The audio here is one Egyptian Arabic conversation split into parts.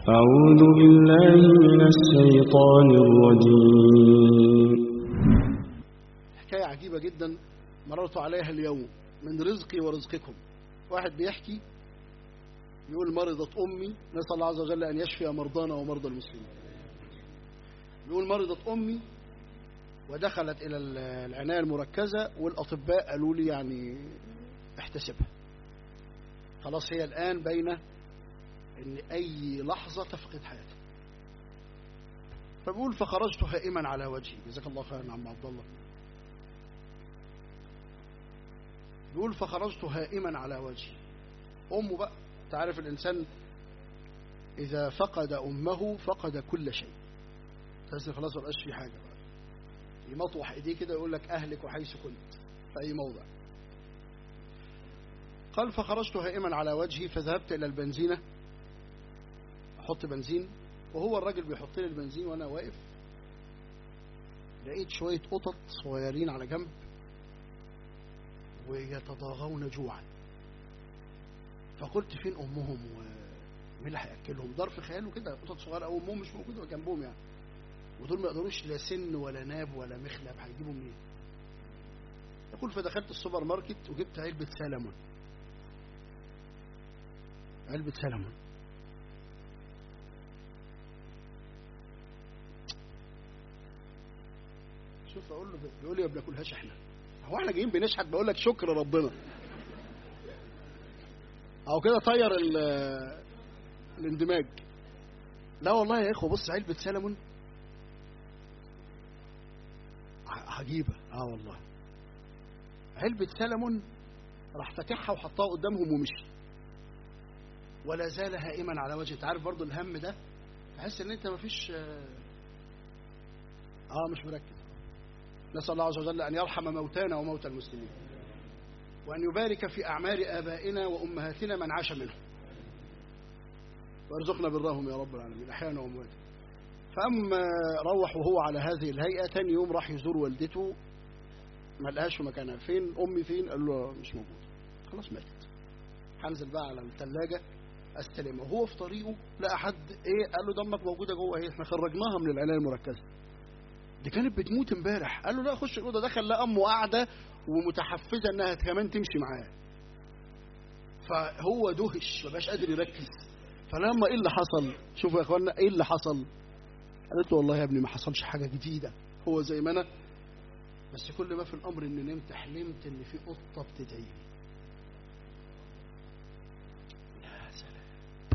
أعوذ بالله من الشيطان الرجيم حكاية عجيبة جدا مررت عليها اليوم من رزقي ورزقكم واحد بيحكي يقول مرضت أمي نسأل الله عز وجل أن يشفي مرضانا ومرضى المسلمين يقول مرضت أمي ودخلت إلى العناية المركزة والأطباء قالوا لي يعني احتسبها خلاص هي الآن بين ان اي لحظة تفقد حياتها فبقول فخرجت هائما على وجهي جزاك الله خيرا عم عبد الله بيقول فخرجت هائما على وجهي امه بقى تعرف الانسان اذا فقد امه فقد كل شيء تحس خلاص ما بقاش في حاجه بقى يمطوح ايديه كده يقول لك اهلك وحيث كنت في اي موضع قال فخرجت هائما على وجهي فذهبت الى البنزينه احط بنزين وهو الراجل بيحط لي البنزين وانا واقف لقيت شويه قطط صغيرين على جنب ويتضاغون جوعا فقلت فين امهم ومين اللي هياكلهم دار في خياله كده قطط صغيره او امهم مش موجوده جنبهم يعني ودول ما يقدروش لا سن ولا ناب ولا مخلب هيجيبوا منين يقول فدخلت السوبر ماركت وجبت علبه سلمون علبه سلمون شوف اقول له بيقول لي ما بناكلهاش احنا هو احنا جايين بنشحت بقول لك شكر ربنا او كده طير الاندماج لا والله يا اخو بص علبه سلمون عجيبه اه والله علبه سلمون راح فاتحها وحطها قدامهم ومشي ولا زال هائما على وجهه تعرف برضو الهم ده تحس ان انت مفيش اه مش مركز نسأل الله عز وجل أن يرحم موتانا وموتى المسلمين وأن يبارك في أعمار آبائنا وأمهاتنا من عاش منهم وارزقنا برهم يا رب العالمين أحيانا وأمواتا فأما روح وهو على هذه الهيئة تاني يوم راح يزور والدته ما لقاش في مكانها فين أمي فين قال له مش موجود خلاص ماتت هنزل بقى على الثلاجة استلمها وهو في طريقه لقى حد ايه قال له دمك موجوده جوه اهي احنا خرجناها من العنايه المركزه دي كانت بتموت امبارح قال له لا خش الاوضه دخل لقى امه قاعده ومتحفزه انها كمان تمشي معاه فهو دهش ما بقاش قادر يركز فلما ايه اللي حصل شوفوا يا اخوانا ايه اللي حصل قالت له والله يا ابني ما حصلش حاجه جديده هو زي ما انا بس كل ما في الامر ان نمت حلمت ان في قطه بتدعي لي يا سلام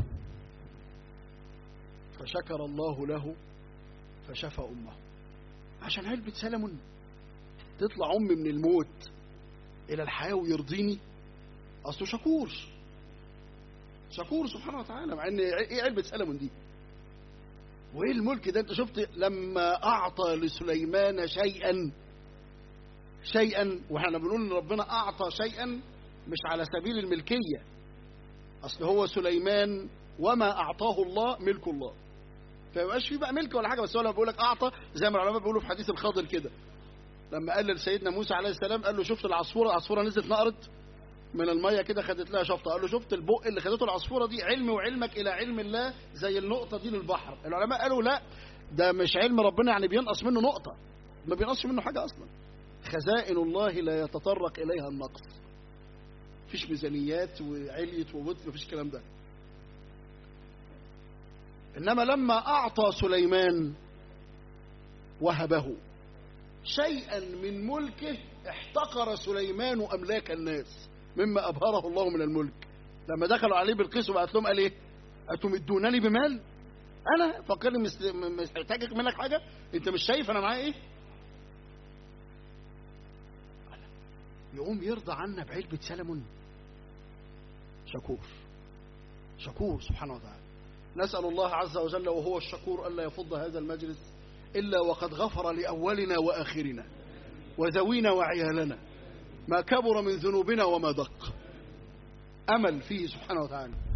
فشكر الله له فشفى امه عشان علبة سلمون تطلع أمي من الموت إلى الحياة ويرضيني أصله شكور شكور سبحانه وتعالى مع إن إيه علبة سلمون دي وإيه الملك ده أنت شفت لما أعطى لسليمان شيئا شيئا وإحنا بنقول إن ربنا أعطى شيئا مش على سبيل الملكية أصل هو سليمان وما أعطاه الله ملك الله فيبقاش في بقى ملك ولا حاجه بس هو لما بيقول لك اعطى زي ما العلماء بيقولوا في حديث الخضر كده لما قال لسيدنا موسى عليه السلام قال له شفت العصفوره العصفوره نزلت نقرت من الميه كده خدت لها شفطه قال له شفت البق اللي خدته العصفوره دي علمي وعلمك الى علم الله زي النقطه دي للبحر العلماء قالوا لا ده مش علم ربنا يعني بينقص منه نقطه ما بينقصش منه حاجه اصلا خزائن الله لا يتطرق اليها النقص مفيش ميزانيات وعليت وبطء مفيش الكلام ده إنما لما أعطى سليمان وهبه شيئا من ملكه احتقر سليمان أملاك الناس مما أبهره الله من الملك لما دخلوا عليه بالقيس وبعت لهم قال إيه أتمدونني بمال أنا فقير مش محتاجك منك حاجة أنت مش شايف أنا معايا إيه يقوم يرضى عنا بعلبة سلمون شكور شكور سبحانه وتعالى نسأل الله عز وجل وهو الشكور ألا يفض هذا المجلس إلا وقد غفر لأولنا وآخرنا وذوينا وعيالنا ما كبر من ذنوبنا وما دق أمل فيه سبحانه وتعالى